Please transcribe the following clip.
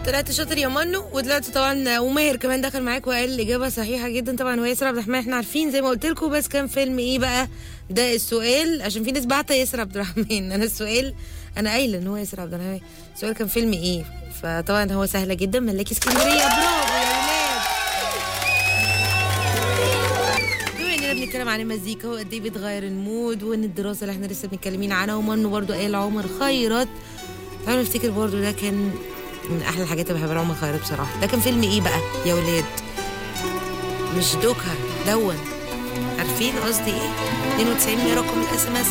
طلعت شاطر يا منو وطلعت طبعا وماهر كمان دخل معاك وقال الاجابه صحيحه جدا طبعا هو ياسر عبد الرحمن احنا عارفين زي ما قلت لكم بس كان فيلم ايه بقى ده السؤال عشان في ناس بعتة ياسر عبد الرحمن انا السؤال انا قايله ان هو ياسر عبد الرحمن السؤال كان فيلم ايه فطبعا هو سهله جدا ملاكي اسكندريه برافو يا ولاد بما اننا بنتكلم عن المزيكا وقد ايه بتغير المود وان الدراسه اللي احنا لسه متكلمين عنها ومنه برضو قال عمر خيرت تعالوا نفتكر برضو ده كان من احلى الحاجات اللي بحبها عمر خيرت بصراحه ده كان فيلم ايه بقى يا ولاد مش دوكها دون عارفين قصدي ايه 92 رقم الاس ام اس